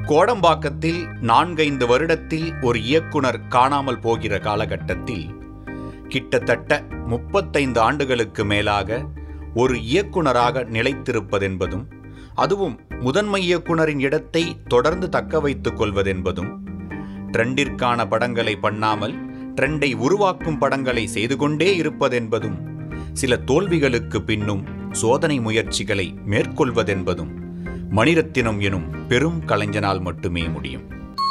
கோடம்பாக்கத்தில் நான்கைந்து வருடத்தில் ஒரு இயக்குனர் காணாமல் போகிற காலகட்டத்தில் கிட்டத்தட்ட முப்பத்தைந்து ஆண்டுகளுக்கு மேலாக ஒரு இயக்குனராக நிலைத்திருப்பதென்பதும் அதுவும் முதன்மை இயக்குனரின் இடத்தை தொடர்ந்து தக்க வைத்துக் கொள்வதென்பதும் ட்ரெண்டிற்கான படங்களை பண்ணாமல் ட்ரெண்டை உருவாக்கும் படங்களை செய்து கொண்டே இருப்பதென்பதும் சில தோல்விகளுக்கு பின்னும் சோதனை முயற்சிகளை மேற்கொள்வதென்பதும் மணிரத்தினம் எனும் பெரும் கலைஞனால் மட்டுமே முடியும்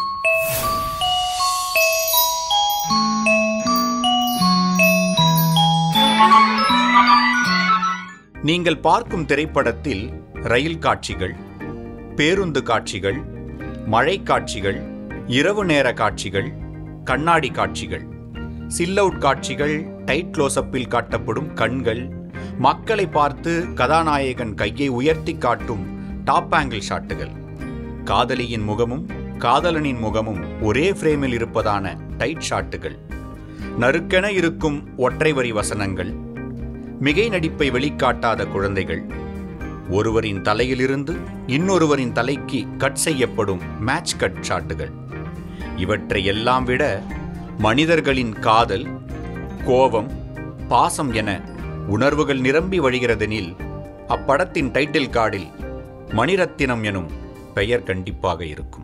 நீங்கள் பார்க்கும் திரைப்படத்தில் ரயில் காட்சிகள் பேருந்து காட்சிகள் மழை காட்சிகள் இரவு நேர காட்சிகள் கண்ணாடி காட்சிகள் சில் அவுட் காட்சிகள் டைட் க்ளோஸ்அப்பில் காட்டப்படும் கண்கள் மக்களை பார்த்து கதாநாயகன் கையை உயர்த்தி காட்டும் டாப் ஆங்கிள் ஷாட்டுகள் காதலியின் முகமும் காதலனின் முகமும் ஒரே ஃப்ரேமில் இருப்பதான டைட் ஷாட்டுகள் நறுக்கென இருக்கும் ஒற்றை வரி வசனங்கள் மிகை நடிப்பை வெளிக்காட்டாத குழந்தைகள் ஒருவரின் தலையிலிருந்து இன்னொருவரின் தலைக்கு கட் செய்யப்படும் மேட்ச் கட் ஷாட்டுகள் இவற்றை எல்லாம் விட மனிதர்களின் காதல் கோபம் பாசம் என உணர்வுகள் நிரம்பி வழிகிறதெனில் அப்படத்தின் டைட்டில் கார்டில் மணிரத்தினம் எனும் பெயர் கண்டிப்பாக இருக்கும்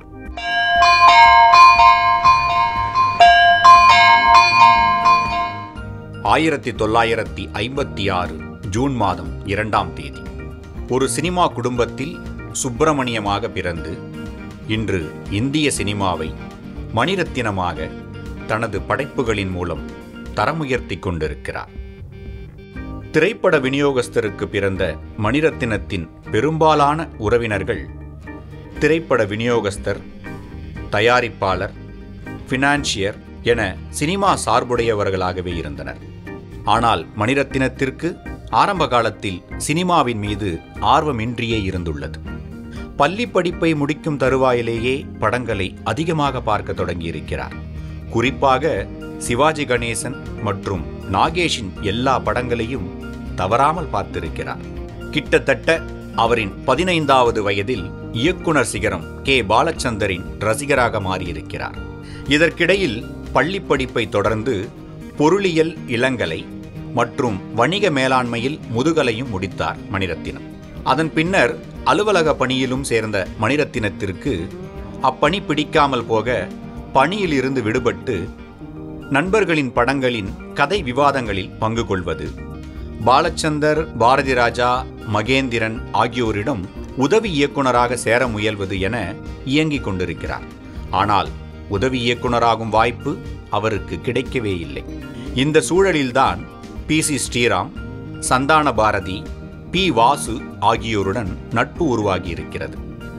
ஆயிரத்தி தொள்ளாயிரத்தி ஐம்பத்தி ஆறு ஜூன் மாதம் இரண்டாம் தேதி ஒரு சினிமா குடும்பத்தில் சுப்பிரமணியமாக பிறந்து இன்று இந்திய சினிமாவை மணிரத்தினமாக தனது படைப்புகளின் மூலம் தரமுயர்த்தி கொண்டிருக்கிறார் திரைப்பட விநியோகஸ்தருக்கு பிறந்த மணிரத்தினத்தின் பெரும்பாலான உறவினர்கள் திரைப்பட விநியோகஸ்தர் தயாரிப்பாளர் ஃபினான்சியர் என சினிமா சார்புடையவர்களாகவே இருந்தனர் ஆனால் மணிரத்தினத்திற்கு ஆரம்ப காலத்தில் சினிமாவின் மீது ஆர்வமின்றியே இருந்துள்ளது பள்ளி படிப்பை முடிக்கும் தருவாயிலேயே படங்களை அதிகமாக பார்க்க தொடங்கியிருக்கிறார் குறிப்பாக சிவாஜி கணேசன் மற்றும் நாகேஷின் எல்லா படங்களையும் தவறாமல் பார்த்திருக்கிறார் கிட்டத்தட்ட அவரின் பதினைந்தாவது வயதில் இயக்குனர் சிகரம் கே பாலச்சந்தரின் ரசிகராக மாறியிருக்கிறார் இதற்கிடையில் பள்ளி படிப்பை தொடர்ந்து பொருளியல் இளங்கலை மற்றும் வணிக மேலாண்மையில் முதுகலையும் முடித்தார் மணிரத்தினம் அதன் பின்னர் அலுவலக பணியிலும் சேர்ந்த மணிரத்தினத்திற்கு அப்பணி பிடிக்காமல் போக பணியில் இருந்து விடுபட்டு நண்பர்களின் படங்களின் கதை விவாதங்களில் பங்கு கொள்வது பாலச்சந்தர் பாரதி ராஜா மகேந்திரன் ஆகியோரிடம் உதவி இயக்குனராக சேர முயல்வது என இயங்கிக் கொண்டிருக்கிறார் ஆனால் உதவி இயக்குனராகும் வாய்ப்பு அவருக்கு கிடைக்கவே இல்லை இந்த சூழலில்தான் P C Sriram Santhana Bharathi P Vasu ஆகியோருடன் நட்பு உருவாகியிருக்கிறது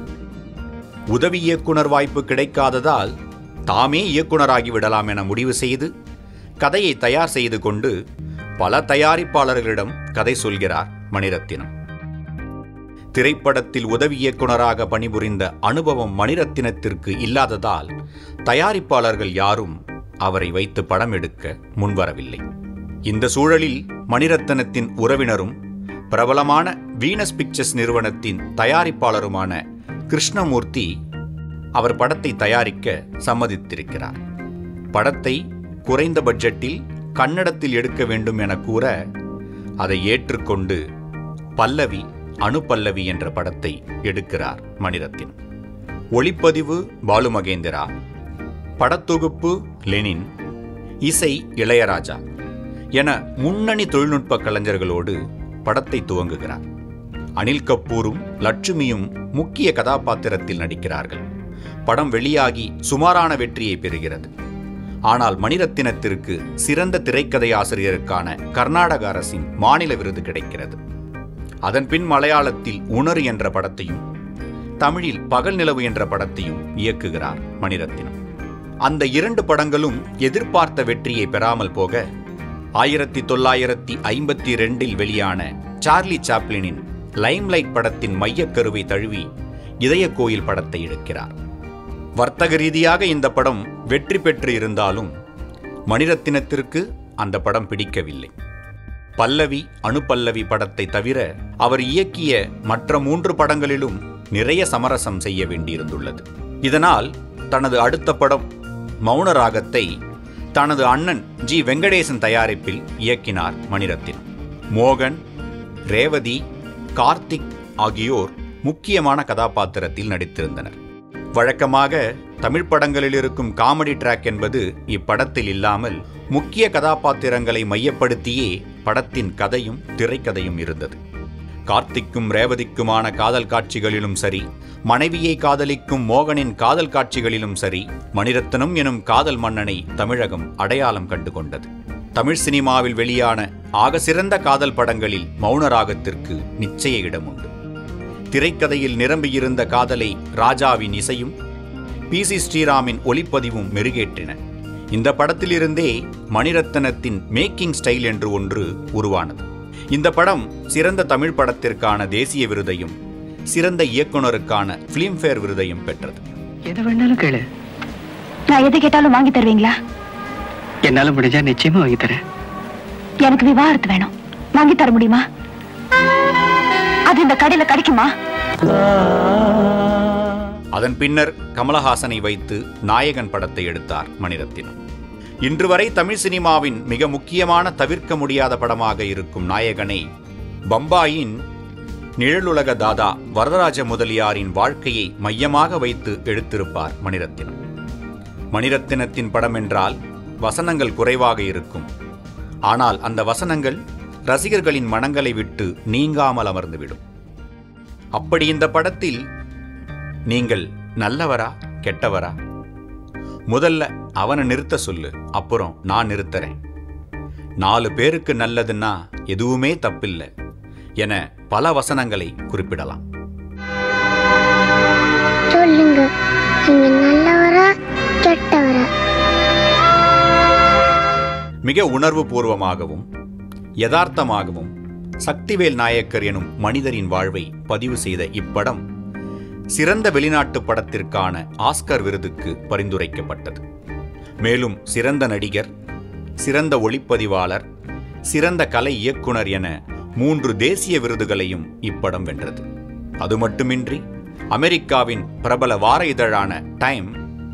உதவி இயக்குனர் வாய்ப்பு கிடைக்காததால் தாமே இயக்குனராகி விடலாம் என முடிவு செய்து கதையை தயார் செய்து கொண்டு பல தயாரிப்பாளர்களிடம் கதை சொல்கிறார் மணிரத்தினம் திரைப்படத்தில் உதவி இயக்குனராக பணிபுரிந்த அனுபவம் மணிரத்தினத்திற்கு இல்லாததால் தயாரிப்பாளர்கள் யாரும் அவரை வைத்து படம் எடுக்க முன்வரவில்லை இந்த சூழலில் மணிரத்னத்தின் உறவினரும் பிரபலமான வீனஸ் பிக்சர்ஸ் நிறுவனத்தின் தயாரிப்பாளருமான கிருஷ்ணமூர்த்தி அவர் படத்தை தயாரிக்க சம்மதித்திருக்கிறார் படத்தை குறைந்த பட்ஜெட்டில் கன்னடத்தில் எடுக்க வேண்டும் என கூற அதை ஏற்றுக்கொண்டு பல்லவி அணுபல்லவி என்ற படத்தை எடுக்கிறார் மணிரத்தினம் ஒளிப்பதிவு பாலு மகேந்திரா படத்தொகுப்பு லெனின் இசை இளையராஜா என முன்னணி தொழில்நுட்ப கலைஞர்களோடு படத்தை துவங்குகிறார் அனில் கபூரும் லட்சுமியும் முக்கிய கதாபாத்திரத்தில் நடிக்கிறார்கள் படம் வெளியாகி சுமாரான வெற்றியை பெறுகிறது ஆனால் மணிரத்தினத்திற்கு சிறந்த திரைக்கதை ஆசிரியருக்கான கர்நாடக அரசின் மாநில விருது கிடைக்கிறது அதன்பின் மலையாளத்தில் உணரு என்ற படத்தையும் தமிழில் பகல் நிலவு என்ற படத்தையும் இயக்குகிறார் மணிரத்தினம் அந்த இரண்டு படங்களும் எதிர்பார்த்த வெற்றியை பெறாமல் போக ஆயிரத்தி தொள்ளாயிரத்தி ஐம்பத்தி ரெண்டில் வெளியான சார்லி சாப்ளினின் லைம்லைட் படத்தின் மையக்கருவை தழுவி இதய கோயில் படத்தை எடுக்கிறார் வர்த்தக ரீதியாக இந்த படம் வெற்றி பெற்று இருந்தாலும் மணிரத்தினத்திற்கு அந்த படம் பிடிக்கவில்லை பல்லவி அணுபல்லவி படத்தை தவிர அவர் இயக்கிய மற்ற மூன்று படங்களிலும் நிறைய சமரசம் செய்ய வேண்டியிருந்துள்ளது இதனால் தனது அடுத்த படம் மௌன ராகத்தை தனது அண்ணன் ஜி வெங்கடேசன் தயாரிப்பில் இயக்கினார் மணிரத்தினம் மோகன் ரேவதி கார்த்திக் ஆகியோர் முக்கியமான கதாபாத்திரத்தில் நடித்திருந்தனர் வழக்கமாக தமிழ் படங்களில் இருக்கும் காமெடி ட்ராக் என்பது இப்படத்தில் இல்லாமல் முக்கிய கதாபாத்திரங்களை மையப்படுத்தியே படத்தின் கதையும் திரைக்கதையும் இருந்தது கார்த்திக்கும் ரேவதிக்குமான காதல் காட்சிகளிலும் சரி மனைவியை காதலிக்கும் மோகனின் காதல் காட்சிகளிலும் சரி மணிரத்னம் எனும் காதல் மன்னனை தமிழகம் அடையாளம் கண்டு கொண்டது தமிழ் சினிமாவில் வெளியான ஆக சிறந்த காதல் படங்களில் மௌனராகத்திற்கு நிச்சய இடம் உண்டு திரைக்கதையில் நிரம்பியிருந்த காதலை ராஜாவின் இசையும் பி சி ஸ்ரீராமின் ஒளிப்பதிவும் மெருகேற்றின இந்த படத்திலிருந்தே மணிரத்னத்தின் மேக்கிங் ஸ்டைல் என்று ஒன்று உருவானது இந்த படம் சிறந்த தமிழ் படத்திற்கான தேசிய விருதையும் சிறந்த இயக்குனருக்கான ஃபிலிம்ஃபேர் விருதையும் பெற்றது எது வேணாலும் கேளு நான் எது கேட்டாலும் வாங்கி தருவீங்களா என்னால முடிஞ்சா நிச்சயமா வாங்கி தரேன் எனக்கு விவாகரத்து வேணும் வாங்கி தர முடியுமா அது இந்த கடையில கிடைக்குமா அதன் பின்னர் கமலஹாசனை வைத்து நாயகன் படத்தை எடுத்தார் மணிரத்னம் இன்று வரை தமிழ் சினிமாவின் மிக முக்கியமான தவிர்க்க முடியாத படமாக இருக்கும் நாயகனை பம்பாயின் நிழலுலக தாதா வரதராஜ முதலியாரின் வாழ்க்கையை மையமாக வைத்து எடுத்திருப்பார் மணிரத்னம் மணிரத்தினத்தின் படம் என்றால் வசனங்கள் குறைவாக இருக்கும் ஆனால் அந்த வசனங்கள் ரசிகர்களின் மனங்களை விட்டு நீங்காமல் அமர்ந்துவிடும் அப்படி இந்த படத்தில் நீங்கள் நல்லவரா கெட்டவரா முதல்ல அவனை நிறுத்த சொல்லு அப்புறம் நான் நிறுத்துறேன் நாலு பேருக்கு நல்லதுன்னா எதுவுமே தப்பில்லை என பல வசனங்களை குறிப்பிடலாம் சொல்லுங்க நீங்க நல்லவரா கெட்டவரா மிக உணர்வு பூர்வமாகவும் யதார்த்தமாகவும் சக்திவேல் நாயக்கர் எனும் மனிதரின் வாழ்வை பதிவு செய்த இப்படம் சிறந்த வெளிநாட்டு படத்திற்கான ஆஸ்கர் விருதுக்கு பரிந்துரைக்கப்பட்டது மேலும் சிறந்த நடிகர் சிறந்த ஒளிப்பதிவாளர் சிறந்த கலை இயக்குனர் என மூன்று தேசிய விருதுகளையும் இப்படம் வென்றது அது மட்டுமின்றி அமெரிக்காவின் பிரபல வார இதழான டைம்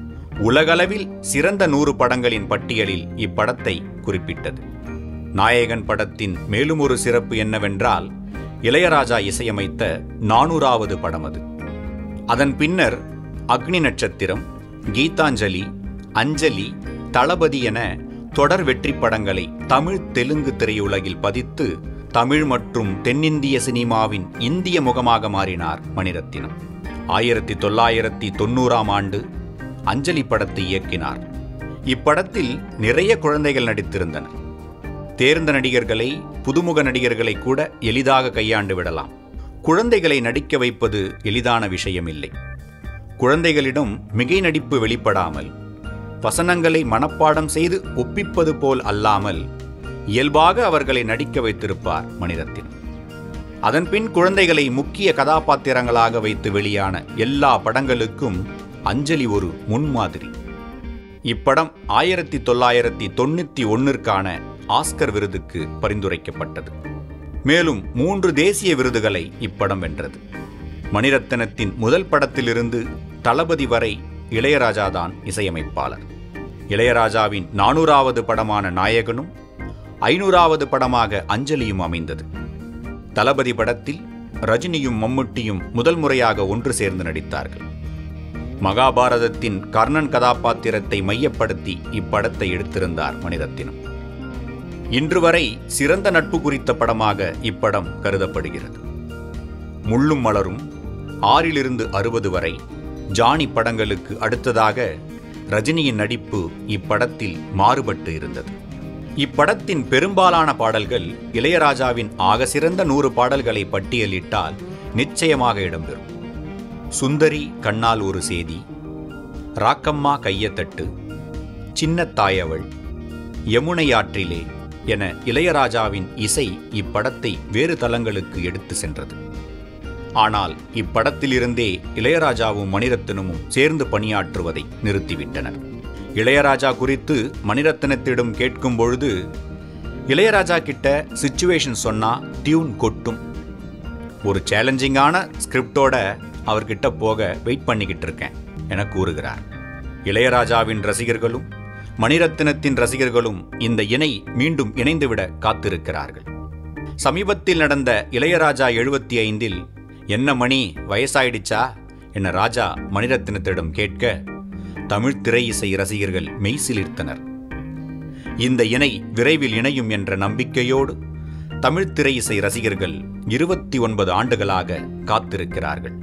உலகளவில் சிறந்த நூறு படங்களின் பட்டியலில் இப்படத்தை குறிப்பிட்டது நாயகன் படத்தின் மேலும் ஒரு சிறப்பு என்னவென்றால் இளையராஜா இசையமைத்த நானூறாவது படம் அது அதன் பின்னர் அக்னி நட்சத்திரம் கீதாஞ்சலி அஞ்சலி தளபதி என தொடர் வெற்றி படங்களை தமிழ் தெலுங்கு திரையுலகில் பதித்து தமிழ் மற்றும் தென்னிந்திய சினிமாவின் இந்திய முகமாக மாறினார் மணிரத்தினம் ஆயிரத்தி தொள்ளாயிரத்தி தொண்ணூறாம் ஆண்டு அஞ்சலி படத்தை இயக்கினார் இப்படத்தில் நிறைய குழந்தைகள் நடித்திருந்தனர் தேர்ந்த நடிகர்களை புதுமுக நடிகர்களை கூட எளிதாக கையாண்டு விடலாம் குழந்தைகளை நடிக்க வைப்பது எளிதான விஷயமில்லை குழந்தைகளிடம் மிகை நடிப்பு வெளிப்படாமல் வசனங்களை மனப்பாடம் செய்து ஒப்பிப்பது போல் அல்லாமல் இயல்பாக அவர்களை நடிக்க வைத்திருப்பார் மணிரத்தினம் அதன்பின் குழந்தைகளை முக்கிய கதாபாத்திரங்களாக வைத்து வெளியான எல்லா படங்களுக்கும் அஞ்சலி ஒரு முன்மாதிரி இப்படம் ஆயிரத்தி தொள்ளாயிரத்தி தொண்ணூத்தி ஒன்னிற்கான ஆஸ்கர் விருதுக்கு பரிந்துரைக்கப்பட்டது மேலும் மூன்று தேசிய விருதுகளை இப்படம் வென்றது மணிரத்னத்தின் முதல் படத்திலிருந்து தளபதி வரை இளையராஜாதான் இசையமைப்பாளர் இளையராஜாவின் நானூறாவது படமான நாயகனும் ஐநூறாவது படமாக அஞ்சலியும் அமைந்தது தளபதி படத்தில் ரஜினியும் மம்முட்டியும் முதல் முறையாக ஒன்று சேர்ந்து நடித்தார்கள் மகாபாரதத்தின் கர்ணன் கதாபாத்திரத்தை மையப்படுத்தி இப்படத்தை எடுத்திருந்தார் மணிரத்தினம் இன்று வரை சிறந்த நட்பு குறித்த படமாக இப்படம் கருதப்படுகிறது முள்ளும் மலரும் ஆறிலிருந்து அறுபது வரை ஜானி படங்களுக்கு அடுத்ததாக ரஜினியின் நடிப்பு இப்படத்தில் மாறுபட்டு இருந்தது இப்படத்தின் பெரும்பாலான பாடல்கள் இளையராஜாவின் ஆக சிறந்த நூறு பாடல்களை பட்டியலிட்டால் நிச்சயமாக இடம்பெறும் சுந்தரி கண்ணால் ஒரு சேதி ராக்கம்மா கையத்தட்டு சின்ன தாயவள் யமுனை ஆற்றிலே என இளையராஜாவின் இசை இப்படத்தை வேறு தலங்களுக்கு எடுத்து சென்றது ஆனால் இப்படத்திலிருந்தே இளையராஜாவும் மணிரத்னமும் சேர்ந்து பணியாற்றுவதை நிறுத்திவிட்டனர் இளையராஜா குறித்து மணிரத்னத்திடம் கேட்கும் பொழுது இளையராஜா கிட்ட சுச்சுவேஷன் சொன்னா டியூன் கொட்டும் ஒரு சேலஞ்சிங்கான ஸ்கிரிப்டோட அவர்கிட்ட போக வெயிட் பண்ணிக்கிட்டு இருக்கேன் என கூறுகிறார் இளையராஜாவின் ரசிகர்களும் மணிரத்தினத்தின் ரசிகர்களும் இந்த இணை மீண்டும் இணைந்துவிட காத்திருக்கிறார்கள் சமீபத்தில் நடந்த இளையராஜா எழுபத்தி ஐந்தில் என்ன மணி வயசாயிடுச்சா என ராஜா மணிரத்தினத்திடம் கேட்க தமிழ் திரை இசை ரசிகர்கள் மெய்சிலிர்த்தனர் இந்த இணை விரைவில் இணையும் என்ற நம்பிக்கையோடு தமிழ் திரை இசை ரசிகர்கள் இருபத்தி ஒன்பது ஆண்டுகளாக காத்திருக்கிறார்கள்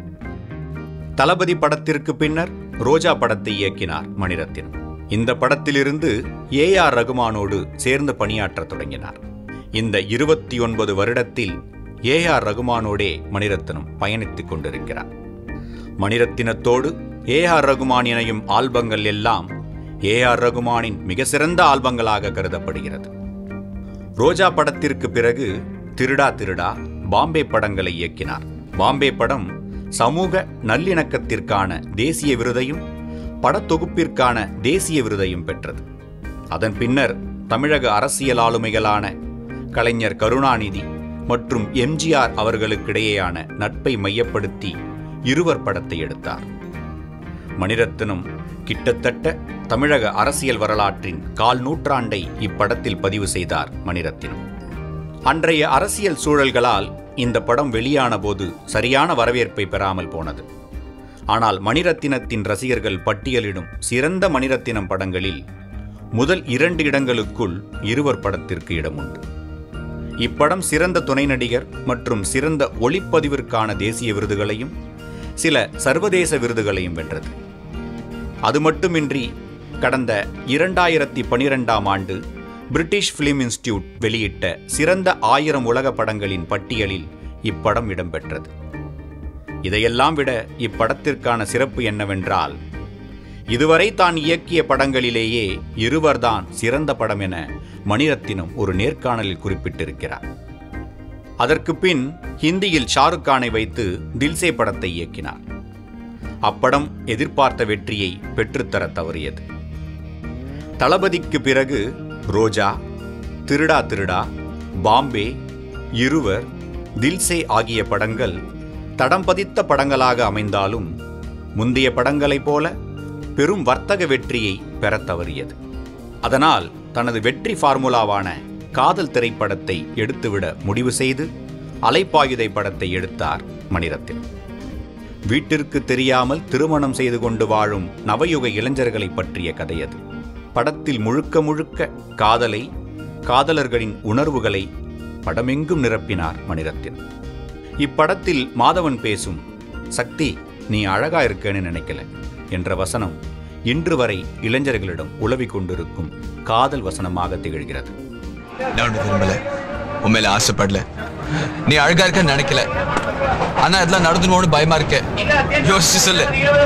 தளபதி படத்திற்கு பின்னர் ரோஜா படத்தை இயக்கினார் மணிரத்தினம் இந்த படத்திலிருந்து ஏ ஆர் ரகுமானோடு சேர்ந்து பணியாற்றத் தொடங்கினார் இந்த இருபத்தி ஒன்பது வருடத்தில் ஏ ஆர் ரகுமானோடே மணிரத்னம் பயணித்துக் கொண்டிருக்கிறார் மணிரத்தினத்தோடு ஏ ஆர் ரகுமான் இணையும் ஆல்பங்கள் எல்லாம் ஏ ஆர் ரகுமானின் மிக சிறந்த ஆல்பங்களாக கருதப்படுகிறது ரோஜா படத்திற்கு பிறகு திருடா திருடா பாம்பே படங்களை இயக்கினார் பாம்பே படம் சமூக நல்லிணக்கத்திற்கான தேசிய விருதையும் படத்தொகுப்பிற்கான தேசிய விருதையும் பெற்றது அதன் பின்னர் தமிழக அரசியல் ஆளுமைகளான கலைஞர் கருணாநிதி மற்றும் எம்ஜிஆர் அவர்களுக்கிடையேயான நட்பை மையப்படுத்தி இருவர் படத்தை எடுத்தார் மணிரத்னம் கிட்டத்தட்ட தமிழக அரசியல் வரலாற்றின் கால் நூற்றாண்டை இப்படத்தில் பதிவு செய்தார் மணிரத்னம் அன்றைய அரசியல் சூழல்களால் இந்த படம் வெளியான போது சரியான வரவேற்பை பெறாமல் போனது ஆனால் மணிரத்தினத்தின் ரசிகர்கள் பட்டியலிடும் சிறந்த மணிரத்தினம் படங்களில் முதல் இரண்டு இடங்களுக்குள் இருவர் படத்திற்கு இடம் உண்டு இப்படம் சிறந்த துணை நடிகர் மற்றும் சிறந்த ஒளிப்பதிவிற்கான தேசிய விருதுகளையும் சில சர்வதேச விருதுகளையும் வென்றது அது மட்டுமின்றி கடந்த இரண்டாயிரத்தி பனிரெண்டாம் ஆண்டு பிரிட்டிஷ் பிலிம் இன்ஸ்டிடியூட் வெளியிட்ட சிறந்த ஆயிரம் உலக படங்களின் பட்டியலில் இப்படம் இடம்பெற்றது இதையெல்லாம் விட இப்படத்திற்கான சிறப்பு என்னவென்றால் இதுவரை தான் இயக்கிய படங்களிலேயே இருவர்தான் சிறந்த படம் என மணிரத்தினம் ஒரு நேர்காணலில் குறிப்பிட்டிருக்கிறார் அதற்கு பின் ஹிந்தியில் ஷாருக் கானை வைத்து தில்சே படத்தை இயக்கினார் அப்படம் எதிர்பார்த்த வெற்றியை பெற்றுத்தர தவறியது தளபதிக்கு பிறகு ரோஜா திருடா திருடா பாம்பே இருவர் தில்சே ஆகிய படங்கள் தடம் பதித்த படங்களாக அமைந்தாலும் முந்தைய படங்களைப் போல பெரும் வர்த்தக வெற்றியை பெறத் தவறியது அதனால் தனது வெற்றி ஃபார்முலாவான காதல் திரைப்படத்தை எடுத்துவிட முடிவு செய்து அலைப்பாயுதை படத்தை எடுத்தார் மணிரத்தினம் வீட்டிற்கு தெரியாமல் திருமணம் செய்து கொண்டு வாழும் நவயுக இளைஞர்களை பற்றிய கதை அது படத்தில் முழுக்க முழுக்க காதலை காதலர்களின் உணர்வுகளை படமெங்கும் நிரப்பினார் மணிரத்தினம் இப்படத்தில் மாதவன் பேசும் சக்தி நீ அழகா இருக்கேன்னு நினைக்கல என்ற வசனம் இன்று வரை இளைஞர்களிடம் உலவிக் கொண்டிருக்கும் காதல் வசனமாக திகழ்கிறது நான் உன்னை விரும்பல உன் மேல ஆசைப்படல நீ அழகா இருக்கன்னு நினைக்கல ஆனா இதெல்லாம் நடந்துருமோன்னு பயமா இருக்க யோசிச்சு சொல்லு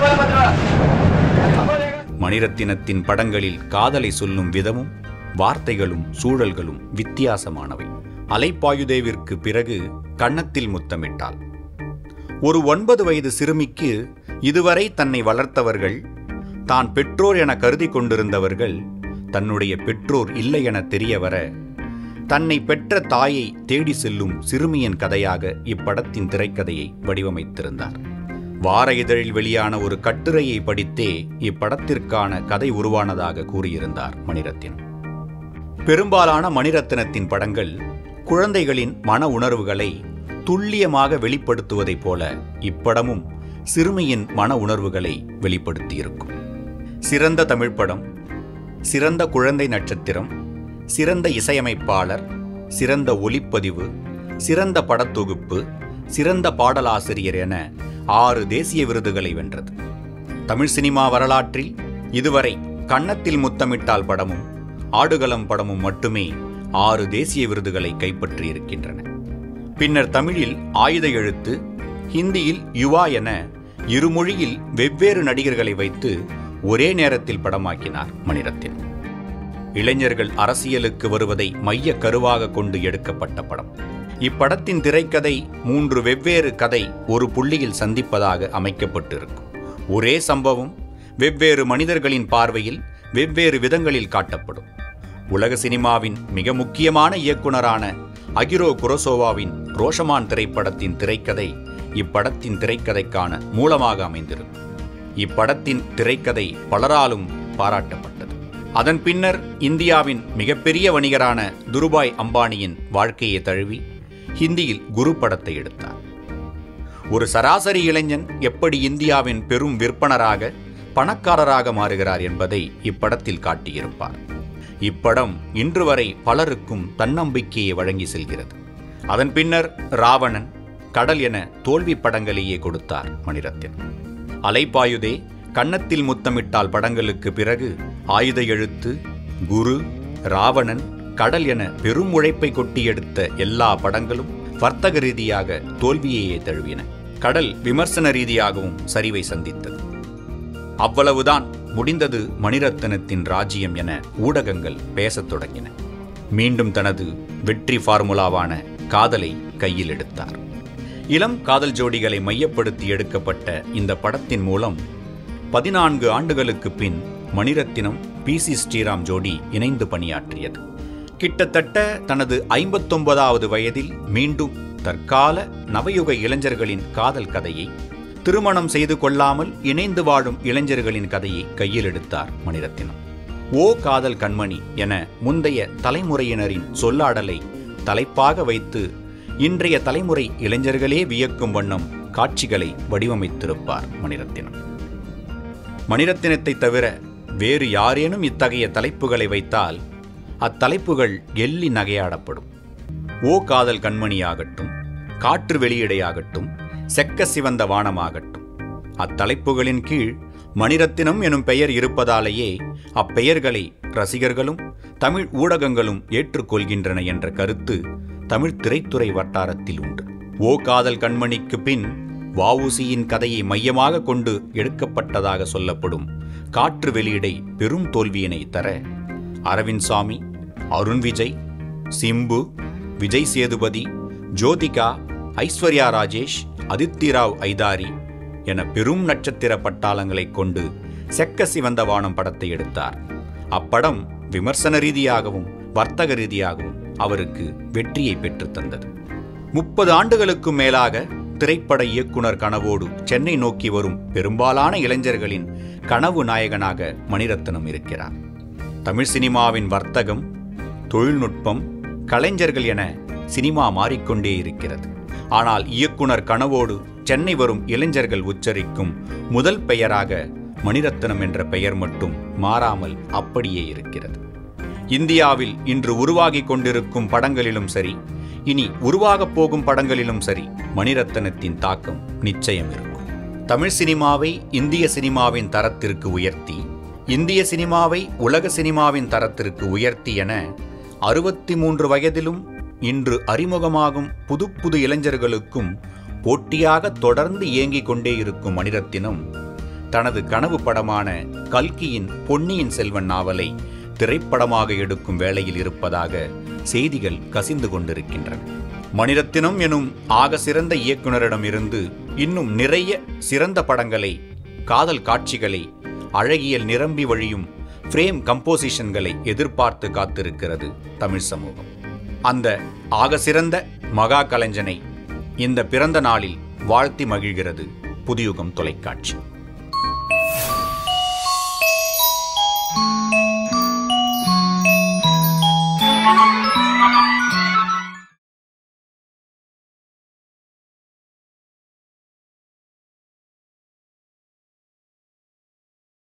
மணிரத்தினத்தின் படங்களில் காதலை சொல்லும் விதமும் வார்த்தைகளும் சூழல்களும் வித்தியாசமானவை அலைப்பாயுதேவிற்கு பிறகு கன்னத்தில் முத்தமிட்டாள் ஒரு ஒன்பது வயது சிறுமிக்கு இதுவரை தன்னை வளர்த்தவர்கள் தான் பெற்றோர் என கருதி கொண்டிருந்தவர்கள் தன்னுடைய பெற்றோர் இல்லை என தெரிய வர தன்னை பெற்ற தாயை தேடி செல்லும் சிறுமியின் கதையாக இப்படத்தின் திரைக்கதையை வடிவமைத்திருந்தார் வார இதழில் வெளியான ஒரு கட்டுரையை படித்தே இப்படத்திற்கான கதை உருவானதாக கூறியிருந்தார் மணிரத்தினம் பெரும்பாலான மணிரத்தினத்தின் படங்கள் குழந்தைகளின் மன உணர்வுகளை துல்லியமாக வெளிப்படுத்துவதைப் போல இப்படமும் சிறுமியின் மன உணர்வுகளை வெளிப்படுத்தியிருக்கும் சிறந்த தமிழ் படம் சிறந்த குழந்தை நட்சத்திரம் சிறந்த இசையமைப்பாளர் சிறந்த ஒளிப்பதிவு சிறந்த படத்தொகுப்பு சிறந்த பாடலாசிரியர் என ஆறு தேசிய விருதுகளை வென்றது தமிழ் சினிமா வரலாற்றில் இதுவரை கன்னத்தில் முத்தமிட்டால் படமும் ஆடுகளம் படமும் மட்டுமே ஆறு தேசிய விருதுகளை கைப்பற்றியிருக்கின்றன பின்னர் தமிழில் ஆயுத எழுத்து ஹிந்தியில் யுவா என இருமொழியில் வெவ்வேறு நடிகர்களை வைத்து ஒரே நேரத்தில் படமாக்கினார் மணிரத்தினம் இளைஞர்கள் அரசியலுக்கு வருவதை மைய கருவாக கொண்டு எடுக்கப்பட்ட படம் இப்படத்தின் திரைக்கதை மூன்று வெவ்வேறு கதை ஒரு புள்ளியில் சந்திப்பதாக அமைக்கப்பட்டிருக்கும் ஒரே சம்பவம் வெவ்வேறு மனிதர்களின் பார்வையில் வெவ்வேறு விதங்களில் காட்டப்படும் உலக சினிமாவின் மிக முக்கியமான இயக்குனரான அகிரோ குரோசோவாவின் ரோஷமான் திரைப்படத்தின் திரைக்கதை இப்படத்தின் திரைக்கதைக்கான மூலமாக அமைந்திருக்கும் இப்படத்தின் திரைக்கதை பலராலும் பாராட்டப்பட்டது அதன் பின்னர் இந்தியாவின் மிகப்பெரிய வணிகரான துருபாய் அம்பானியின் வாழ்க்கையை தழுவி ஹிந்தியில் குரு படத்தை எடுத்தார் ஒரு சராசரி இளைஞன் எப்படி இந்தியாவின் பெரும் விற்பனராக பணக்காரராக மாறுகிறார் என்பதை இப்படத்தில் காட்டியிருப்பார் இப்படம் இன்று வரை பலருக்கும் தன்னம்பிக்கையை வழங்கி செல்கிறது அதன் பின்னர் ராவணன் கடல் என தோல்வி படங்களையே கொடுத்தார் மணிரத்னம் அலைப்பாயுதே கன்னத்தில் முத்தமிட்டால் படங்களுக்கு பிறகு ஆயுத எழுத்து குரு ராவணன் கடல் என பெரும் உழைப்பை கொட்டி எடுத்த எல்லா படங்களும் வர்த்தக ரீதியாக தோல்வியையே தழுவின கடல் விமர்சன ரீதியாகவும் சரிவை சந்தித்தது அவ்வளவுதான் முடிந்தது மணிரத்னத்தின் ராஜ்யம் என ஊடகங்கள் பேசத் தொடங்கின மீண்டும் தனது வெற்றி ஃபார்முலாவான காதலை கையில் எடுத்தார் இளம் காதல் ஜோடிகளை மையப்படுத்தி எடுக்கப்பட்ட இந்த படத்தின் மூலம் பதினான்கு ஆண்டுகளுக்கு பின் மணிரத்தினம் பி சி ஸ்ரீராம் ஜோடி இணைந்து பணியாற்றியது கிட்டத்தட்ட தனது ஐம்பத்தொன்பதாவது வயதில் மீண்டும் தற்கால நவயுக இளைஞர்களின் காதல் கதையை திருமணம் செய்து கொள்ளாமல் இணைந்து வாழும் இளைஞர்களின் கதையை கையில் எடுத்தார் மணிரத்தினம் ஓ காதல் கண்மணி என முந்தைய தலைமுறையினரின் சொல்லாடலை தலைப்பாக வைத்து இன்றைய தலைமுறை இளைஞர்களே வியக்கும் வண்ணம் காட்சிகளை வடிவமைத்திருப்பார் மணிரத்தினம் மணிரத்தினத்தை தவிர வேறு யாரேனும் இத்தகைய தலைப்புகளை வைத்தால் அத்தலைப்புகள் எள்ளி நகையாடப்படும் ஓ காதல் கண்மணியாகட்டும் காற்று வெளியிடையாகட்டும் செக்க சிவந்த வானமாகட்டும் அத்தலைப்புகளின் கீழ் மணிரத்தினம் எனும் பெயர் இருப்பதாலேயே அப்பெயர்களை ரசிகர்களும் தமிழ் ஊடகங்களும் ஏற்றுக்கொள்கின்றன என்ற கருத்து தமிழ் திரைத்துறை வட்டாரத்தில் உண்டு ஓ காதல் கண்மணிக்கு பின் வஉசியின் கதையை மையமாக கொண்டு எடுக்கப்பட்டதாக சொல்லப்படும் காற்று வெளியிடை பெரும் தோல்வியினை தர அரவிந்த் சாமி அருண் விஜய் சிம்பு விஜய் சேதுபதி ஜோதிகா ஐஸ்வர்யா ராஜேஷ் அதித்திராவ் ஐதாரி என பெரும் நட்சத்திர பட்டாளங்களைக் கொண்டு செக்க சிவந்த வானம் படத்தை எடுத்தார் அப்படம் விமர்சன ரீதியாகவும் வர்த்தக ரீதியாகவும் அவருக்கு வெற்றியை பெற்றுத் தந்தது முப்பது ஆண்டுகளுக்கும் மேலாக திரைப்பட இயக்குனர் கனவோடு சென்னை நோக்கி வரும் பெரும்பாலான இளைஞர்களின் கனவு நாயகனாக மணிரத்னம் இருக்கிறார் தமிழ் சினிமாவின் வர்த்தகம் தொழில்நுட்பம் கலைஞர்கள் என சினிமா மாறிக்கொண்டே இருக்கிறது ஆனால் இயக்குனர் கனவோடு சென்னை வரும் இளைஞர்கள் உச்சரிக்கும் முதல் பெயராக மணிரத்னம் என்ற பெயர் மட்டும் மாறாமல் அப்படியே இருக்கிறது இந்தியாவில் இன்று உருவாகிக் கொண்டிருக்கும் படங்களிலும் சரி இனி உருவாகப் போகும் படங்களிலும் சரி மணிரத்னத்தின் தாக்கம் நிச்சயம் இருக்கும் தமிழ் சினிமாவை இந்திய சினிமாவின் தரத்திற்கு உயர்த்தி இந்திய சினிமாவை உலக சினிமாவின் தரத்திற்கு உயர்த்தி என அறுபத்தி மூன்று வயதிலும் இன்று அறிமுகமாகும் புது புது இளைஞர்களுக்கும் போட்டியாக தொடர்ந்து இயங்கிக் கொண்டே இருக்கும் மணிரத்தினம் தனது கனவு படமான கல்கியின் பொன்னியின் செல்வன் நாவலை திரைப்படமாக எடுக்கும் வேளையில் இருப்பதாக செய்திகள் கசிந்து கொண்டிருக்கின்றன மணிரத்தினம் எனும் ஆக சிறந்த இயக்குனரிடமிருந்து இன்னும் நிறைய சிறந்த படங்களை காதல் காட்சிகளை அழகியல் நிரம்பி வழியும் ஃப்ரேம் கம்போசிஷன்களை எதிர்பார்த்து காத்திருக்கிறது தமிழ் சமூகம் அந்த ஆக சிறந்த மகா கலைஞனை இந்த பிறந்த நாளில் வாழ்த்தி மகிழ்கிறது புதியுகம் தொலைக்காட்சி Thank you.